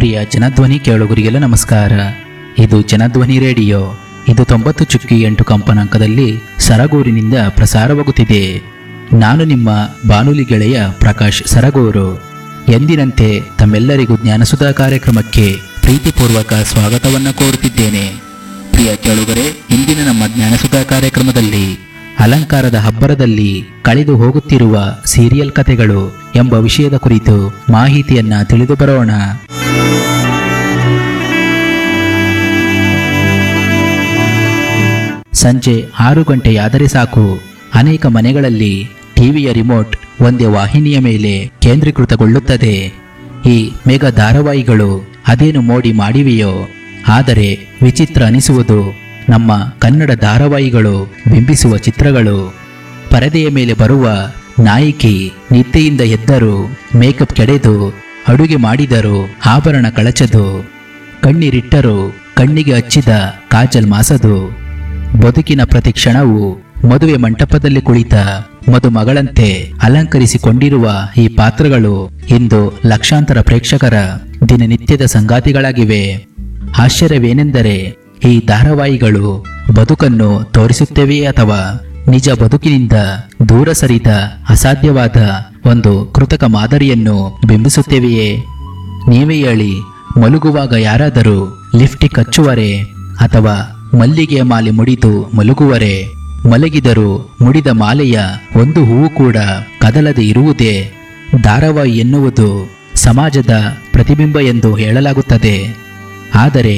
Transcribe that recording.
ಪ್ರಿಯ ಜನಧ್ವನಿ ಕೇಳುಗರಿಗೆಲ್ಲ ನಮಸ್ಕಾರ ಇದು ಜನಧ್ವನಿ ರೇಡಿಯೋ ಇದು ತೊಂಬತ್ತು ಚುಕ್ಕಿ ಎಂಟು ಕಂಪನಾಂಕದಲ್ಲಿ ಸರಗೂರಿನಿಂದ ಪ್ರಸಾರವಾಗುತ್ತಿದೆ ನಾನು ನಿಮ್ಮ ಬಾನುಲಿ ಗೆಳೆಯ ಪ್ರಕಾಶ್ ಸರಗೂರು ಎಂದಿನಂತೆ ತಮ್ಮೆಲ್ಲರಿಗೂ ಜ್ಞಾನಸುಧಾ ಕಾರ್ಯಕ್ರಮಕ್ಕೆ ಪ್ರೀತಿಪೂರ್ವಕ ಸ್ವಾಗತವನ್ನು ಕೋರುತ್ತಿದ್ದೇನೆ ಪ್ರಿಯ ಕೇಳುಗರೆ ಇಂದಿನ ನಮ್ಮ ಜ್ಞಾನಸುಧಾ ಕಾರ್ಯಕ್ರಮದಲ್ಲಿ ಅಲಂಕಾರದ ಹಬ್ಬರದಲ್ಲಿ ಕಳೆದು ಹೋಗುತ್ತಿರುವ ಸೀರಿಯಲ್ ಕಥೆಗಳು ಎಂಬ ವಿಷಯದ ಕುರಿತು ಮಾಹಿತಿಯನ್ನ ತಿಳಿದು ಬರೋಣ ಸಂಜೆ ಆರು ಗಂಟೆಯಾದರೆ ಸಾಕು ಅನೇಕ ಮನೆಗಳಲ್ಲಿ ಟಿವಿಯ ರಿಮೋಟ್ ಒಂದೇ ವಾಹಿನಿಯ ಮೇಲೆ ಕೇಂದ್ರೀಕೃತಗೊಳ್ಳುತ್ತದೆ ಈ ಮೇಘ ಧಾರಾವಾಹಿಗಳು ಅದೇನು ಮೋಡಿ ಮಾಡಿವೆಯೋ ಆದರೆ ವಿಚಿತ್ರ ಅನಿಸುವುದು ನಮ್ಮ ಕನ್ನಡ ಧಾರಾವಾಹಿಗಳು ಬಿಂಬಿಸುವ ಚಿತ್ರಗಳು ಪರದೆಯ ಮೇಲೆ ಬರುವ ನಾಯಕಿ ನಿದ್ದೆಯಿಂದ ಎದ್ದರು ಮೇಕಪ್ ಕೆಡೆದು ಅಡುಗೆ ಮಾಡಿದರು ಆಭರಣ ಕಳಚದು ಕಣ್ಣೀರಿಟ್ಟರು ಕಣ್ಣಿಗೆ ಹಚ್ಚಿದ ಕಾಜಲ್ ಮಾಸದು ಬದುಕಿನ ಪ್ರತಿ ಕ್ಷಣವು ಮದುವೆ ಮಂಟಪದಲ್ಲಿ ಕುಳಿತ ಮದುಮಗಳಂತೆ ಅಲಂಕರಿಸಿಕೊಂಡಿರುವ ಈ ಪಾತ್ರಗಳು ಇಂದು ಲಕ್ಷಾಂತರ ಪ್ರೇಕ್ಷಕರ ದಿನನಿತ್ಯದ ಸಂಗಾತಿಗಳಾಗಿವೆ ಆಶ್ಚರ್ಯವೇನೆಂದರೆ ಈ ಧಾರಾವಾಹಿಗಳು ಬದುಕನ್ನು ತೋರಿಸುತ್ತವೆಯೇ ಅಥವಾ ನಿಜ ಬದುಕಿನಿಂದ ದೂರ ಸರಿದ ಅಸಾಧ್ಯವಾದ ಒಂದು ಕೃತಕ ಮಾದರಿಯನ್ನು ಬಿಂಬಿಸುತ್ತವೆಯೇ ನೀವೇ ಹೇಳಿ ಮಲಗುವಾಗ ಯಾರಾದರೂ ಲಿಫ್ಟಿಗೆ ಹಚ್ಚುವರೆ ಅಥವಾ ಮಲ್ಲಿಗೆಯ ಮಾಲೆ ಮುಡಿದು ಮಲಗುವರೆ ಮಲಗಿದರೂ ಮುಡಿದ ಮಾಲೆಯ ಒಂದು ಹೂವು ಕೂಡ ಕದಲದೆ ಇರುವುದೇ ಧಾರಾವಾಹಿ ಎನ್ನುವುದು ಸಮಾಜದ ಪ್ರತಿಬಿಂಬ ಎಂದು ಹೇಳಲಾಗುತ್ತದೆ ಆದರೆ